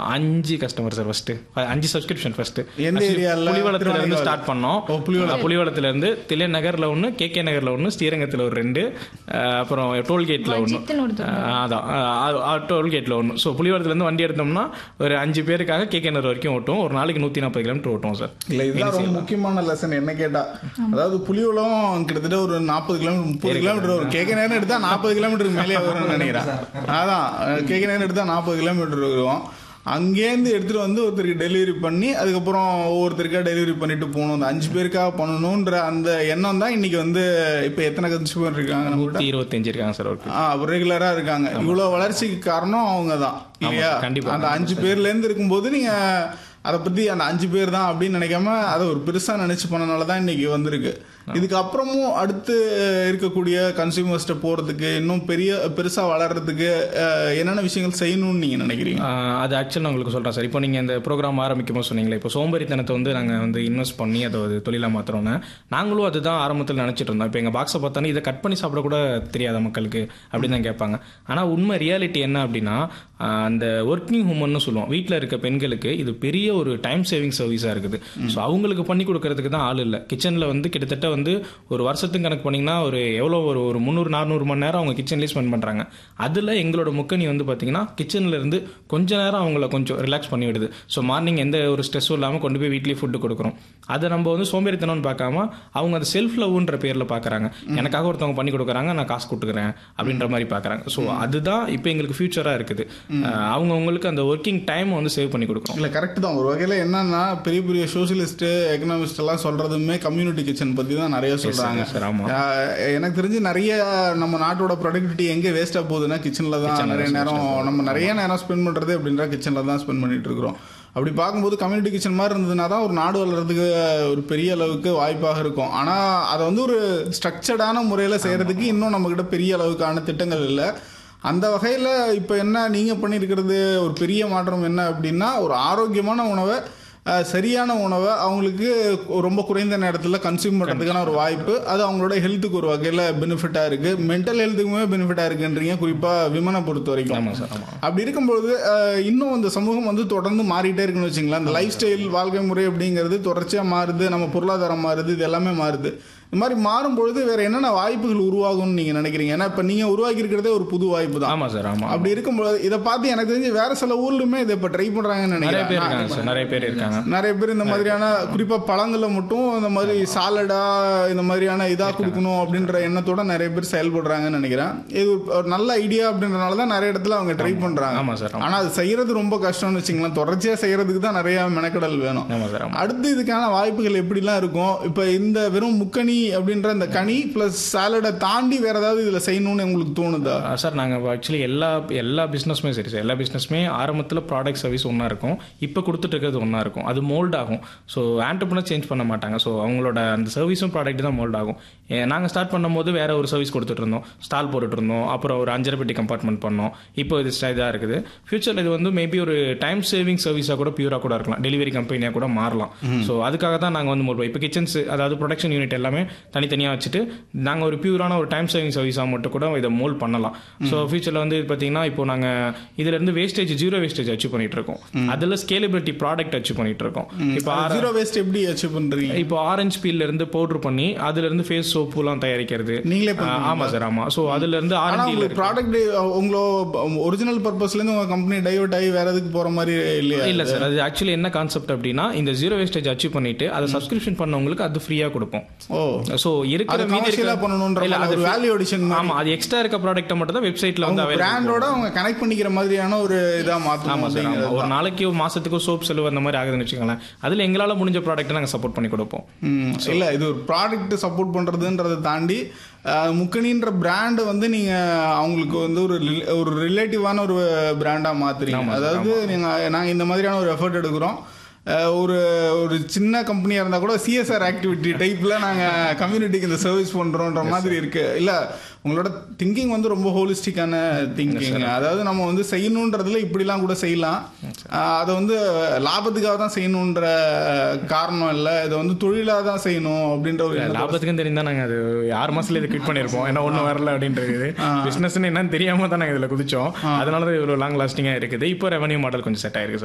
அஞ்சு customer sir first அஞ்சு subscription first எந்த ஏரியால? புலிவளத்துல இருந்து திருவானைக்காவல். ஸ்டார்ட் பண்ணோம் ஓ, புலிவலம். புலிவளத்துல இருந்து தில்லை நகர்ல ஒன்று கே கே நகர்ல ஒன்று ஸ்ரீரங்கத்தில் ஒரு ரெண்டு அஹ், அப்புறம் டோல்கேட்ல ஒன்று வஜித்துன்னு ஒருத்தர் அதான் டோல்கேட்ல ஒன்று ஸோ புலிவளத்துல இருந்து வண்டி எடுத்தோம்னா ஒரு அஞ்சு பேருக்காக கே கே நகர் வரைக்கும் ஓட்டுவோம் ஒரு நாளைக்கு நூற்றி நாற்பது கிலோமீட்டர் ஓட்டுவோம் சார் இல்ல இதுதான் ரொம்ப முக்கியமான லெசன் என்ன கேட்டா அதாவது புலியுலம் கிட்டத்தட்ட ஒரு நாற்பது கிலோமீட்டர் முப்பது கிலோமீட்டர் வரும் கேட்க நேரம் எடுத்தா நாற்பது கிலோமீட்டருக்கு மேலே வரும்னு நினைக்கிறேன் அதான் கேட்க நேரம் எடுத்தா நாற்பது கிலோமீட்டர் வரும் அங்கேருந்து எடுத்துட்டு வந்து ஒருத்தருக்கு டெலிவரி பண்ணி அதுக்கப்புறம் ஒவ்வொருத்தருக்கா டெலிவரி பண்ணிட்டு போகணும் அந்த அஞ்சு பேருக்காக பண்ணணுன்ற அந்த எண்ணம் தான் இன்னைக்கு வந்து இப்போ எத்தனை கன்சியூமர் இருக்காங்க நம்ம நூற்றி இருபத்தஞ்சு இருக்காங்க சார் ஒர்க் ரெகுலரா இருக்காங்க இவ்வளவு வளர்ச்சிக்கு காரணம் அவங்க தான் இல்லையா கண்டிப்பா. அந்த அஞ்சு பேர்ல இருந்து இருக்கும்போது நீங்க அதை பத்தி அந்த அஞ்சு பேர் தான் அப்படின்னு நினைக்காம அதை ஒரு பெருசா நினைச்சு பண்ணனால தான் இன்னைக்கு வந்திருக்கு இதுக்கு அப்புறமும் அடுத்து இருக்கக்கூடிய கன்சியூமர்ஸ்ட போறதுக்கு இன்னும் பெரிய பெருசா வளர்றதுக்கு அஹ், என்னென்ன விஷயங்கள் செய்யணும்னு நீங்க நினைக்கிறீங்க ஆஹ் அது ஆக்சுவலாக நான் உங்களுக்கு சொல்கிறேன் சார் இப்போ நீங்கள் இந்த ப்ரோக்ராம் ஆரம்பிக்கும் போது சொன்னீங்களே இப்போ சோம்பேறித்தனத்தை வந்து நாங்கள் வந்து இன்வெஸ்ட் பண்ணி அதை ஒரு தொழிலாக மாற்றுறோன்னு நாங்களும் அதுதான் ஆரம்பத்தில் நினச்சிட்டு இருந்தோம் இப்போ எங்கள் பாக்ஸை பார்த்தானே இதை கட் பண்ணி சாப்பிட கூட தெரியாத மக்களுக்கு அப்படின்னு தான் கேட்பாங்க ஆனால் உண்மை ரியாலிட்டி என்ன அப்படின்னா ஆஹ் அந்த ஒர்க்கிங் உமன்னு சொல்லுவோம் வீட்டில் இருக்க பெண்களுக்கு இது பெரிய ஒரு டைம் சேவிங் சர்வீஸாக இருக்குது ஸோ அவங்களுக்கு பண்ணி கொடுக்கறதுக்கு தான் ஆள் இல்லை கிச்சனில் வந்து கிட்டத்தட்ட வந்து ஒரு வருஷத்துக்கு கணக்கு பண்ணிங்கன்னா ஒரு எவ்வளோ ஒரு ஒரு முந்நூறு நானூறு மணி நேரம் அவங்க கிச்சன்லேயே ஸ்பெண்ட் பண்ணுறாங்க அதில் எங்களோட முக்கணி வந்து பார்த்தீங்கன்னா கிச்சனில் இருந்து கொஞ்ச நேரம் அவங்கள கொஞ்சம் ரிலாக்ஸ் பண்ணி விடுது ஸோ மார்னிங் எந்த ஒரு ஸ்ட்ரெஸ்ஸும் இல்லாமல் கொண்டு போய் வீட்லேயே ஃபுட்டு கொடுக்குறோம் அதை நம்ம வந்து சோம்பேறித்தனம்னு பார்க்காம அவங்க அந்த செல்ஃப் லவ்ன்ற பேரில் பார்க்குறாங்க எனக்காக ஒருத்தவங்க பண்ணி கொடுக்குறாங்க நான் காசு கொடுத்துக்கிறேன் அப்படின்ற மாதிரி பார்க்குறாங்க ஸோ அதுதான் இப்போ எங்களுக்கு ஃபியூச்சராக இருக்குது அஹ் அவங்கவங்களுக்கு அந்த ஒர்க்கிங் டைம் வந்து சேவ் பண்ணி கொடுக்குறோம் இல்ல கரெக்ட் தான் ஒரு வகையில என்னன்னா பெரிய பெரிய சோசியலிஸ்ட் எக்கனாமிஸ்ட் எல்லாம் சொல்றதுமே கம்யூனிட்டி கிச்சன் பத்தி தான் நிறைய சொல்றாங்க yes, sir, ஆமா. ஆஹ் எனக்கு தெரிஞ்சு நிறைய நம்ம நாட்டோட ப்ரொடக்டிவிட்டி எங்க வேஸ்டா போகுதுன்னா கிச்சன்ல தான் நிறைய நேரம் நம்ம நிறைய நேரம் ஸ்பெண்ட் பண்றது அப்படின்ற கிச்சன்ல தான் ஸ்பெண்ட் பண்ணிட்டு இருக்கிறோம் அப்படி பார்க்கும்போது கம்யூனிட்டி கிச்சன் மாதிரி இருந்ததுன்னா தான் ஒரு நாடு வளர்றதுக்கு ஒரு பெரிய அளவுக்கு வாய்ப்பாக இருக்கும் ஆனா அதை வந்து ஒரு ஸ்ட்ரக்சர்டான முறையில செய்யறதுக்கு இன்னும் நம்ம கிட்ட பெரிய அளவுக்கான திட்டங்கள் இல்லை அந்த வகையில் இப்போ என்ன நீங்கள் பண்ணியிருக்கிறது ஒரு பெரிய மாற்றம் என்ன அப்படின்னா ஒரு ஆரோக்கியமான உணவை அஹ், சரியான உணவை அவங்களுக்கு ரொம்ப குறைந்த நேரத்தில் கன்சியூம் பண்ணுறதுக்கான ஒரு வாய்ப்பு அது அவங்களோட ஹெல்த்துக்கு ஒரு வகையில் பெனிஃபிட்டாக இருக்குது மென்டல் ஹெல்த்துக்குமே பெனிஃபிட்டாக இருக்குன்றீங்க குறிப்பாக விமனை பொறுத்த வரைக்கும் ஆமாம் சார் ஆமாம் அப்படி இருக்கும்பொழுது அஹ், இன்னும் இந்த சமூகம் வந்து தொடர்ந்து மாறிட்டே இருக்குன்னு வச்சுங்களேன் அந்த லைஃப் ஸ்டைல் வாழ்க்கை முறை அப்படிங்கிறது தொடர்ச்சியாக மாறுது நம்ம பொருளாதாரம் மாறுது இது எல்லாமே மாறுது இந்த மாதிரி மாறும் பொழுது வேற என்னென்ன வாய்ப்புகள் உருவாகும்னு நீங்க நினைக்கிறீங்க ஏன்னா இப்ப நீங்க உருவாக்கி இருக்கிறதே ஒரு புது வாய்ப்பு தான் ஆமாம் சார் ஆமாம் அப்படி இருக்கும்போது இதை பார்த்து எனக்கு தெரிஞ்சு வேற சில ஊர்லயுமே இதை இப்ப ட்ரை பண்றாங்கன்னு நிறைய பேர் நினைக்கிறேன் இருக்காங்க சார் நிறைய பேர் இருக்காங்க நிறைய பேர் இந்த மாதிரியான குறிப்பா பழங்களை மட்டும் இந்த மாதிரி சாலடா இந்த மாதிரியான இதா கொடுக்கணும் அப்படின்ற எண்ணத்தோட நிறைய பேர் செயல்படுறாங்கன்னு நினைக்கிறேன் இது ஒரு நல்ல ஐடியா அப்படின்றனால தான் நிறைய இடத்துல அவங்க ட்ரை பண்றாங்க ஆமாம் சார் ஆமாம் ஆனா அது செய்யறது ரொம்ப கஷ்டம்னு வச்சுங்களேன் தொடர்ச்சியா செய்யறதுக்கு தான் நிறைய மெனக்கடல் வேணும் ஆமாம் சார் ஆமாம் அடுத்து இதுக்கான வாய்ப்புகள் எப்படிலாம் இருக்கும் இப்ப இந்த வெறும் முக்கணி அப்படின்ற இந்த கனி பிளஸ் சாலடை தாண்டி வேற ஏதாவது இதுல செய்யணும்னு உங்களுக்கு தோணுதா ஆ, சார் நாங்கள் ஆக்சுவலி எல்லா எல்லா பிஸ்னஸுமே சரி சார் எல்லா பிஸ்னஸுமே ஆரம்பத்தில் ப்ராடக்ட் சர்வீஸ் ஒன்றா இருக்கும் இப்போ கொடுத்துட்டு இருக்கிறது ஒன்றா இருக்கும் அது மோல்ட் ஆகும் ஸோ ஆண்டர்பனர் சேஞ்ச் பண்ண மாட்டாங்க ஸோ அவங்களோட அந்த சர்வீஸும் ப்ராடக்ட் தான் மோல்ட் ஆகும் நாங்கள் ஸ்டார்ட் பண்ணும்போது வேற ஒரு சர்வீஸ் கொடுத்துட்டு இருந்தோம் ஸ்டால் போட்டுட்டு இருந்தோம் அப்புறம் ஒரு அஞ்சரை பெட்டி கம்பார்ட்மெண்ட் பண்ணோம் இப்போ இது இதாக இருக்குது ஃபியூச்சரில் இது வந்து மேபி ஒரு டைம் சேவிங் சர்வீஸாக கூட பியூராக கூட இருக்கலாம் டெலிவரி கம்பெனியாக கூட மாறலாம் ஸோ அதுக்காக தான் நாங்கள் வந்து மோல்ட் இப்போ கிச்சன்ஸ் அதாவது ப்ரொடக்ஷன் யூனிட் எல்லாமே தனித்தனியாக வச்சுட்டு நாங்கள் ஒரு பியூரான ஒரு டைம் சேவிங் சர்வீஸாக மட்டும் கூட இதை மோல்ட் பண்ணலாம் ஸோ ஃபியூச்சரில் வந்து பார்த்தீங்கன்னா இப்போ நாங்கள் இதுலேருந்து வேஸ்டேஜ் ஜீரோ வேஸ்டேஜ் அச்சீவ் பண்ணிட்டு இருக்கோம் அதில் ஸ்கேலபிலிட்டி ப்ராடக்ட் அச்சீவ் பண்ணிட்டு இருக்கோம் இப்போ ஜீரோ வேஸ்ட் எப்படி அச்சீவ் பண்றீங்க இப்போ ஆரஞ்சு பீல்ல இருந்து பவுடர் பண்ணி அதுல இருந்து ஃபேஸ் சோப்புலாம் தயாரிக்கிறது நீங்களே ஆ, பண்ணுவீங்களா? ஆமா சார் ஆமா ஸோ அதுல இருந்து ஆனா ஆரஞ்சு உங்களுக்கு ப்ராடக்ட் உங்களோட ஒரிஜினல் பர்பஸ்ல இருந்து உங்க கம்பெனி டைவர்ட் ஆகி வேற எதுக்கு போற மாதிரி இல்லையா இல்ல சார் அது ஆக்சுவலி என்ன கான்செப்ட் அப்படின்னா இந்த ஜீரோ வேஸ்டேஜ் அச்சீவ் பண்ணிட்டு அதை சப்ஸ்கிரிப்ஷன் பண்ணவங்களுக்கு அது ஃப்ரீயா கொடுப்போம் ஓ ஸோ இருக்கிற அது மீதி commercial ஆ இருக்க- பண்ணணுன்ற இல்ல, மாதிரி அது ஒரு value addition மாதிரி. ஆமா அது எக்ஸ்ட்ரா இருக்க ப்ராடக்ட்டை மட்டும் தான் வெப்சைட்ல வந்து அவங்க available பிராண்டோட அவங்க கனெக்ட் பண்ணிக்கிற மாதிரியான ஒரு இதா மாத்தணும் ஆமா சார் ஆமா. அப்படிங்கிறது ஒரு நாளைக்கு ஒரு மாசத்துக்கு சோப் செலவு அந்த மாதிரி ஆகுதுன்னு வச்சுக்கோங்களேன் அதுல எங்களால முடிஞ்ச ப்ராடக்ட்டை நாங்க சப்போர்ட் பண்ணி கொடுப்போம் ம், இல்ல இது ஒரு ப்ராடக்ட் சப்போர்ட் பண்றதுன்றதை தாண்டி அஹ், முக்கணின்ற பிராண்ட் வந்து நீங்க அவங்களுக்கு வந்து ஒரு rel- ஒரு ரிலேட்டிவான ஒரு பிராண்டா மாத்துறீங்க அதாவது நீங்க நாங்க இந்த மாதிரியான ஒரு எஃபர்ட் எடுக்கிறோம் அஹ், ஒரு ஒரு சின்ன கம்பெனியா இருந்தா கூட சிஎஸ்ஆர் ஆக்டிவிட்டி டைப்ல நாங்க கம்யூனிட்டிக்கு இந்த சர்வீஸ் பண்றோம்ன்ற மாதிரி இருக்கு இல்ல உங்களோட திங்கிங் வந்து ரொம்ப ஹோலிஸ்டிக்கான திங்கிங் அதாவது நம்ம வந்து செய்யணுன்றதுல இப்படிலாம் கூட செய்யலாம் அஹ், அதை வந்து லாபத்துக்காக தான் செய்யணுன்ற காரணம் இல்லை இதை வந்து தொழிலாக தான் செய்யணும் அப்படின்ற ஒரு எண்ணத்தோட லாபத்துக்கும் தெரிந்தா நாங்க அது ஆறு மாசத்துல இது குவிட் பண்ணிருப்போம் ஏன்னா ஒண்ணும் வரல அப்படின்றது பிசினஸ் என்னன்னு தெரியாம தான் நாங்க இதுல குதிச்சோம் அதனால தான் இவ்வளவு லாங் லாஸ்டிங்கா இருக்குது இப்போ ரெவன்யூ மாடல் கொஞ்சம் செட் ஆயிருக்கு